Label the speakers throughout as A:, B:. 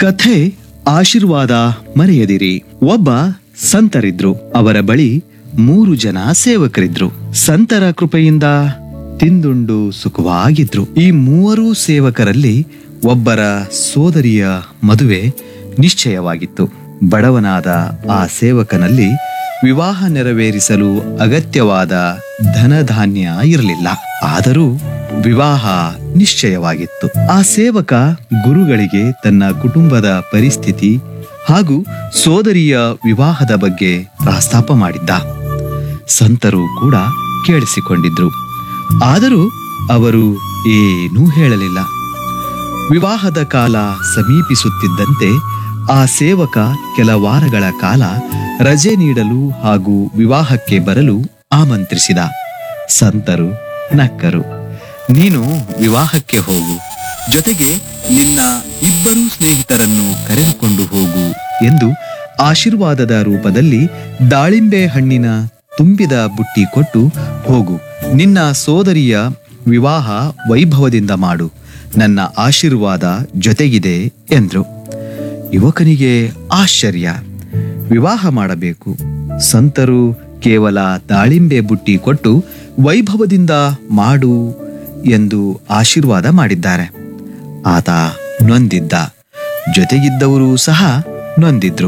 A: ಕಥೆ ಆಶೀರ್ವಾದ ಮರೆಯದಿರಿ ಒಬ್ಬ ಸಂತರಿದ್ರು ಅವರ ಬಳಿ ಮೂರು ಜನ ಸೇವಕರಿದ್ರು ಸಂತರ ಕೃಪೆಯಿಂದ ತಿಂದುಂಡು ಸುಖವಾಗಿದ್ರು ಈ ಮೂವರು ಸೇವಕರಲ್ಲಿ ಒಬ್ಬರ ಸೋದರಿಯ ಮದುವೆ ನಿಶ್ಚಯವಾಗಿತ್ತು ಬಡವನಾದ ಆ ಸೇವಕನಲ್ಲಿ ವಿವಾಹ ನೆರವೇರಿಸಲು ಅಗತ್ಯವಾದ ಧನಧಾನ್ಯ ಇರಲಿಲ್ಲ ಆದರೂ ವಿವಾಹ ನಿಶ್ಚಯವಾಗಿತ್ತು ಆ ಸೇವಕ ಗುರುಗಳಿಗೆ ತನ್ನ ಕುಟುಂಬದ ಪರಿಸ್ಥಿತಿ ಹಾಗೂ ಸೋದರಿಯ ವಿವಾಹದ ಬಗ್ಗೆ ಪ್ರಸ್ತಾಪ ಮಾಡಿದ್ದ ಸಂತರು ಕೂಡ ಕೇಳಿಸಿಕೊಂಡಿದ್ರು ಆದರೂ ಅವರು ಏನೂ ಹೇಳಲಿಲ್ಲ ವಿವಾಹದ ಕಾಲ ಸಮೀಪಿಸುತ್ತಿದ್ದಂತೆ ಆ ಸೇವಕ ಕೆಲ ವಾರಗಳ ಕಾಲ ರಜೆ ನೀಡಲು ಹಾಗೂ ವಿವಾಹಕ್ಕೆ ಬರಲು ಆಮಂತ್ರಿಸಿದ ಸಂತರು ನಕ್ಕರು ನೀನು ವಿವಾಹಕ್ಕೆ ಹೋಗು ಜೊತೆಗೆ ನಿನ್ನ ಇಬ್ಬರು ಸ್ನೇಹಿತರನ್ನು ಕರೆದುಕೊಂಡು ಹೋಗು ಎಂದು ಆಶೀರ್ವಾದದ ರೂಪದಲ್ಲಿ ದಾಳಿಂಬೆ ಹಣ್ಣಿನ ತುಂಬಿದ ಬುಟ್ಟಿ ಕೊಟ್ಟು ಹೋಗು ನಿನ್ನ ಸೋದರಿಯ ವಿವಾಹ ವೈಭವದಿಂದ ಮಾಡು ನನ್ನ ಆಶೀರ್ವಾದ ಜೊತೆಗಿದೆ ಎಂದ್ರು ಯುವಕನಿಗೆ ಆಶ್ಚರ್ಯ ವಿವಾಹ ಮಾಡಬೇಕು ಸಂತರು ಕೇವಲ ದಾಳಿಂಬೆ ಬುಟ್ಟಿ ಕೊಟ್ಟು ವೈಭವದಿಂದ ಮಾಡು ಎಂದು ಆಶೀರ್ವಾದ ಮಾಡಿದ್ದಾರೆ ಆತ ನೊಂದಿದ್ದ ಜೊತೆಗಿದ್ದವರು ಸಹ ನೊಂದಿದ್ರು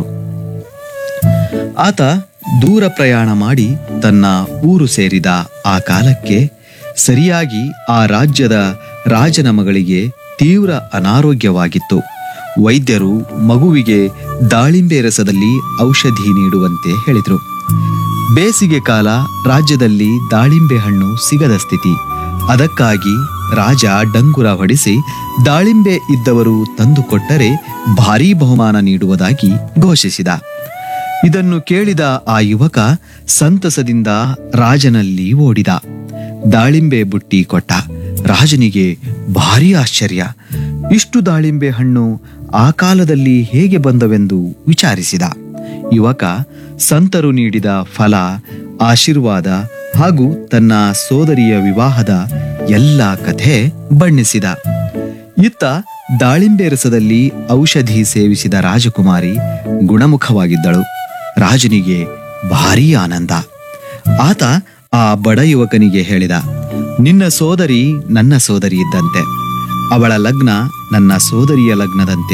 A: ಆತ ದೂರ ಪ್ರಯಾಣ ಮಾಡಿ ತನ್ನ ಊರು ಸೇರಿದ ಆ ಕಾಲಕ್ಕೆ ಸರಿಯಾಗಿ ಆ ರಾಜ್ಯದ ರಾಜನ ಮಗಳಿಗೆ ತೀವ್ರ ಅನಾರೋಗ್ಯವಾಗಿತ್ತು ವೈದ್ಯರು ಮಗುವಿಗೆ ದಾಳಿಂಬೆ ರಸದಲ್ಲಿ ಔಷಧಿ ನೀಡುವಂತೆ ಹೇಳಿದರು ಬೇಸಿಗೆ ಕಾಲ ರಾಜ್ಯದಲ್ಲಿ ದಾಳಿಂಬೆ ಹಣ್ಣು ಸಿಗದ ಸ್ಥಿತಿ ಅದಕ್ಕಾಗಿ ರಾಜ ಡಂಗುರ ಹೊಡಿಸಿ ದಾಳಿಂಬೆ ಇದ್ದವರು ತಂದುಕೊಟ್ಟರೆ ಭಾರೀ ಬಹುಮಾನ ನೀಡುವುದಾಗಿ ಘೋಷಿಸಿದ ಇದನ್ನು ಕೇಳಿದ ಆ ಯುವಕ ಸಂತಸದಿಂದ ರಾಜನಲ್ಲಿ ಓಡಿದ ದಾಳಿಂಬೆ ಬುಟ್ಟಿ ಕೊಟ್ಟ ರಾಜನಿಗೆ ಭಾರಿ ಆಶ್ಚರ್ಯ ಇಷ್ಟು ದಾಳಿಂಬೆ ಹಣ್ಣು ಆ ಕಾಲದಲ್ಲಿ ಹೇಗೆ ಬಂದವೆಂದು ವಿಚಾರಿಸಿದ ಯುವಕ ಸಂತರು ನೀಡಿದ ಫಲ ಆಶೀರ್ವಾದ ಹಾಗೂ ತನ್ನ ಸೋದರಿಯ ವಿವಾಹದ ಎಲ್ಲ ಕಥೆ ಬಣ್ಣಿಸಿದ ಇತ್ತ ದಾಳಿಂಬೆ ರಸದಲ್ಲಿ ಔಷಧಿ ಸೇವಿಸಿದ ರಾಜಕುಮಾರಿ ಗುಣಮುಖವಾಗಿದ್ದಳು ರಾಜನಿಗೆ ಭಾರೀ ಆನಂದ ಆತ ಆ ಬಡ ಯುವಕನಿಗೆ ಹೇಳಿದ ನಿನ್ನ ಸೋದರಿ ನನ್ನ ಸೋದರಿ ಇದ್ದಂತೆ ಅವಳ ಲಗ್ನ ನನ್ನ ಸೋದರಿಯ ಲಗ್ನದಂತೆ